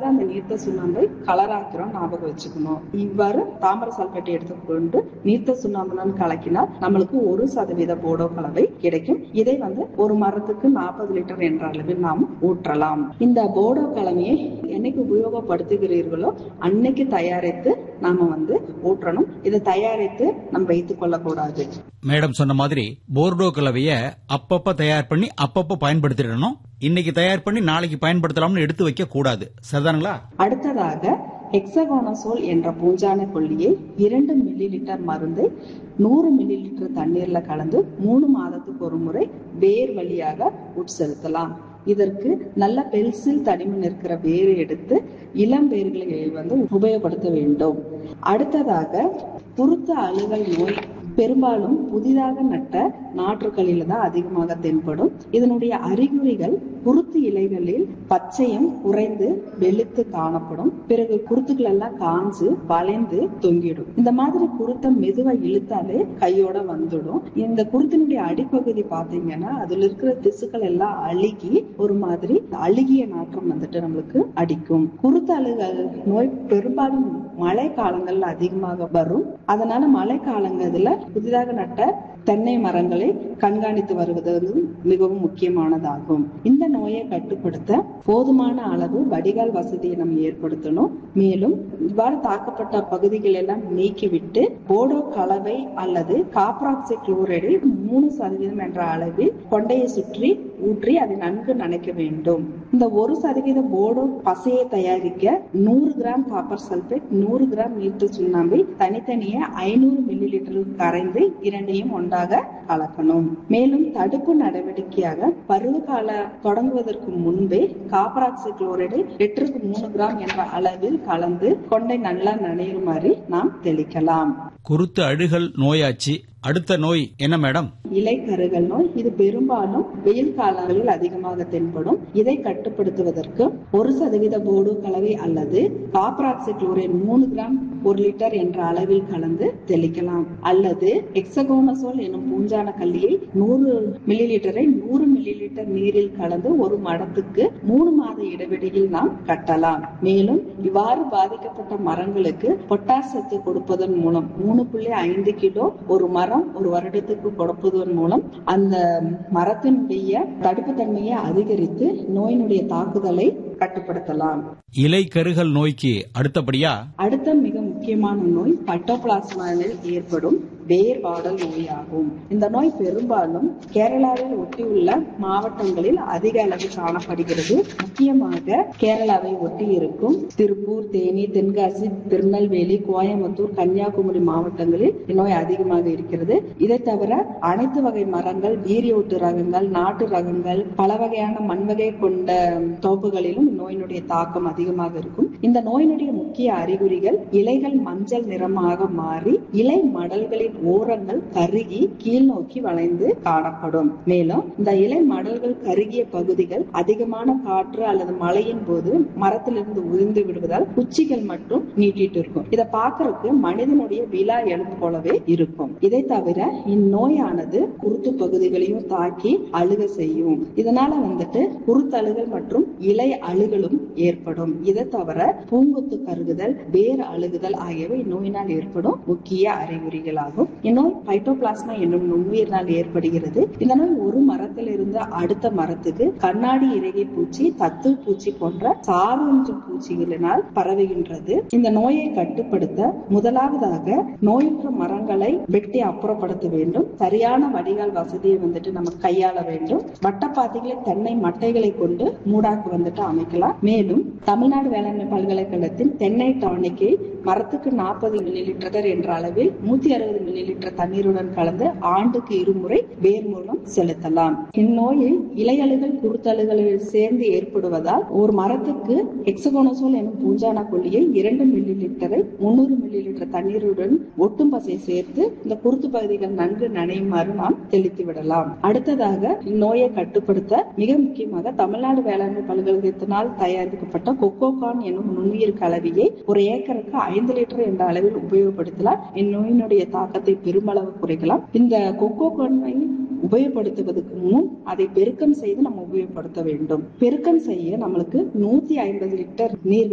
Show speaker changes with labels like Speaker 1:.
Speaker 1: தான் அந்த நீர்த்த சுண்ணாம்பை கலராக்கிறோம் ஞாபகம் வச்சுக்கணும் இவ்வாறு தாமிர சல்பேட்டை எடுத்துக்கொண்டு நீர்த்த சுண்ணாம்புடன் கலக்கினால் நம்மளுக்கு ஒரு சதவீத போடோ கலவை கிடைக்கும் இதை வந்து ஒரு மரத்துக்கு நாற்பது லிட்டர் என்ற அளவில் நாம் ஊற்றலாம் இந்த போடோ கலவையை என்னைக்கு உபயோகப்படுத்துகிறீர்களோ அன்னைக்கு தயாரித்து நாம வந்து ஊற்றணும் இதை தயாரித்து நம்ம வைத்துக் கொள்ளக்கூடாது
Speaker 2: மேடம் சொன்ன மாதிரி போர்டோ கலவைய அப்பப்ப தயார் பண்ணி அப்பப்ப பயன்படுத்திடணும் இன்னைக்கு தயார் பண்ணி நாளைக்கு பயன்படுத்தலாம்னு எடுத்து வைக்க கூடாது சரிதானுங்களா
Speaker 1: அடுத்ததாக ஹெக்ஸகோனசோல் என்ற பூஞ்சான கொல்லியை இரண்டு மில்லி லிட்டர் மருந்தை நூறு மில்லி லிட்டர் தண்ணீர்ல கலந்து மூணு மாதத்துக்கு ஒரு முறை வேர் வழியாக உட்செலுத்தலாம் இதற்கு நல்ல பென்சில் தடிமன் இருக்கிற வேர் எடுத்து இளம் வேர்களை வந்து உபயோகப்படுத்த வேண்டும் அடுத்ததாக குருத்த அழுகல் நோய் பெரும்பாலும் புதிதாக நட்ட நாற்றுகளில தான் அதிகமாக தென்படும் இதனுடைய அறிகுறிகள் குருத்து இலைகளில் பச்சையும் குறைந்து வெளுத்து காணப்படும் பிறகு குருத்துக்கள் எல்லாம் காஞ்சு வளைந்து தொங்கிடும் இந்த மாதிரி குருத்தை மெதுவா இழுத்தாலே கையோட வந்துடும் இந்த குருத்தினுடைய அடிப்பகுதி பாத்தீங்கன்னா அதுல இருக்கிற திசுக்கள் எல்லாம் அழுகி ஒரு மாதிரி அழுகிய நாற்றம் வந்துட்டு நம்மளுக்கு அடிக்கும் குருத்து அழுகல் நோய் பெரும்பாலும் மழை காலங்கள்ல அதிகமாக வரும் அதனால மழை காலங்கள்ல புதிதாக நட்ட தென்னை மரங்களை கண்காணித்து வருவது வந்து மிகவும் முக்கியமானதாகும் இந்த நோயை கட்டுப்படுத்த போதுமான அளவு வடிகால் வசதியை நம்ம ஏற்படுத்தணும் மேலும் இவ்வாறு தாக்கப்பட்ட பகுதிகள் எல்லாம் நீக்கிவிட்டு போடோ கலவை அல்லது காப்ராக்சி குளோரைடை மூணு சதவீதம் என்ற அளவில் கொண்டையை சுற்றி ஊற்றி அதை நன்கு நனைக்க வேண்டும் இந்த ஒரு சதவீத போடோ பசையை தயாரிக்க நூறு கிராம் காப்பர் சல்பேட் நூறு கிராம் நீர்த்து சுண்ணாம்பை தனித்தனியே ஐநூறு மில்லி லிட்டர் கரைந்து இரண்டையும் ஒன்றாக கலக்கணும் மேலும் தடுப்பு நடவடிக்கையாக பருவகால தொடங்குவதற்கு முன்பே காப்பராக்சி குளோரைடு லிட்டருக்கு மூணு கிராம் என்ற அளவில் கலந்து கொண்டை நல்லா நனையுமாறு நாம் தெளிக்கலாம்
Speaker 2: குருத்து அழுகல் நோயாச்சு அடுத்த நோய் என்ன மேடம்
Speaker 1: இலை கருகல் நோய் இது பெரும்பாலும் வெயில் காலங்களில் அதிகமாக தென்படும் இதை கட்டுப்படுத்துவதற்கு ஒரு சதவீத போடு கலவை அல்லது காப்பராக்சி குளோரைட் மூணு கிராம் ஒரு லிட்டர் என்ற அளவில் கலந்து தெளிக்கலாம் அல்லது எக்ஸகோனசோல் எனும் பூஞ்சான கல்லியை நூறு மில்லி லிட்டரை நூறு மில்லி லிட்டர் நீரில் கலந்து ஒரு மடத்துக்கு மூணு மாத இடைவெளியில் நாம் கட்டலாம் மேலும் இவ்வாறு பாதிக்கப்பட்ட மரங்களுக்கு பொட்டாஸ் சத்து கொடுப்பதன் மூலம் மூணு புள்ளி ஐந்து கிலோ ஒரு மரம் ஒரு வருடத்துக்கு கொடுப்பதன் மூலம் அந்த மரத்தினுடைய தடுப்பு தன்மையை அதிகரித்து நோயினுடைய தாக்குதலை கட்டுப்படுத்தலாம்
Speaker 2: இலை கருகல் நோய்க்கு அடுத்தபடியா
Speaker 1: அடுத்த மிக முக்கியமான நோய் பட்டோபிளாஸ்மாவில் ஏற்படும் வேர் வாடல் நோயாகும் இந்த நோய் பெரும்பாலும் கேரளாவில் ஒட்டியுள்ள மாவட்டங்களில் அதிக அளவு காணப்படுகிறது முக்கியமாக கேரளாவை ஒட்டி இருக்கும் திருப்பூர் தேனி தென்காசி திருநெல்வேலி கோயம்புத்தூர் கன்னியாகுமரி மாவட்டங்களில் இந்நோய் அதிகமாக இருக்கிறது இதை தவிர அனைத்து வகை மரங்கள் வீரியோட்டு ரகங்கள் நாட்டு ரகங்கள் பல வகையான மண் வகை கொண்ட தோப்புகளிலும் இந்நோயினுடைய தாக்கம் அதிகமாக இருக்கும் இந்த நோயினுடைய முக்கிய அறிகுறிகள் இலைகள் மஞ்சள் நிறமாக மாறி இலை மடல்களின் ஓரங்கள் கருகி கீழ் நோக்கி வளைந்து காணப்படும் மேலும் இந்த இலை மடல்கள் கருகிய பகுதிகள் அதிகமான காற்று அல்லது மழையின் போது மரத்திலிருந்து உதிர்ந்து விடுவதால் குச்சிகள் மட்டும் நீட்டிட்டு இருக்கும் இதை பார்க்கறதுக்கு மனிதனுடைய விழா எலும்பு போலவே இருக்கும் இதை தவிர இந்நோயானது குருத்து பகுதிகளையும் தாக்கி அழுக செய்யும் இதனால வந்துட்டு குருத்தழுகல் மற்றும் இலை அழுகலும் ஏற்படும் இதை தவிர பூங்கொத்து கருகுதல் வேர் அழுகுதல் ஆகியவை இந்நோயினால் ஏற்படும் முக்கிய அறிகுறிகளாகும் இந்நோய் பைட்டோபிளாஸ்மா என்னும் நுண்ணுயிரினால் ஏற்படுகிறது இந்த நோய் ஒரு மரத்தில் இருந்து அடுத்த மரத்துக்கு கண்ணாடி இறகை பூச்சி தத்து பூச்சி போன்ற சார்வொன்று பூச்சிகளினால் பரவுகின்றது இந்த நோயை கட்டுப்படுத்த முதலாவதாக நோயுற்ற மரங்களை வெட்டி அப்புறப்படுத்த வேண்டும் சரியான வடிகால் வசதியை வந்துட்டு நம்ம கையாள வேண்டும் வட்டப்பாத்திகளை தென்னை மட்டைகளை கொண்டு மூடாக்கு வந்துட்டு அமைக்கலாம் மேலும் தமிழ்நாடு வேளாண்மை பல்கலைக்கழகத்தின் தென்னை டானிக்கை மரத்துக்கு நாற்பது மில்லி லிட்டர் என்ற அளவில் நூத்தி அறுபது மில்லி லிட்டர் தண்ணீருடன் கலந்து ஆண்டுக்கு இருமுறை வேர் மூலம் செலுத்தலாம் இந்நோயில் இலையழுகள் குருத்தழுகளில் சேர்ந்து ஏற்படுவதால் ஒரு மரத்துக்கு எக்ஸகோனசோல் எனும் பூஞ்சான கொல்லியை இரண்டு மில்லி லிட்டரை முன்னூறு மில்லி லிட்டர் தண்ணீருடன் ஒட்டும் பசை சேர்த்து இந்த குருத்து பகுதிகள் நன்கு நனையுமாறு நாம் தெளித்து விடலாம் அடுத்ததாக இந்நோயை கட்டுப்படுத்த மிக முக்கியமாக தமிழ்நாடு வேளாண்மை பல்கலைக்கழகத்தினால் தயாரிக்கப்பட்ட கொக்கோகான் எனும் நுண்ணுயிர் கலவையை ஒரு ஏக்கருக்கு ஐந்து லிட்டர் என்ற அளவில் உபயோகப்படுத்தலாம் இந்நோயினுடைய தாக்கத்தை பெருமளவு குறைக்கலாம் இந்த கொக்கோகானை உபயோகப்படுத்துவதற்கு முன் அதை பெருக்கம் செய்து நம்ம உபயோகப்படுத்த வேண்டும் பெருக்கம் செய்ய நம்மளுக்கு நூத்தி ஐம்பது லிட்டர் நீர்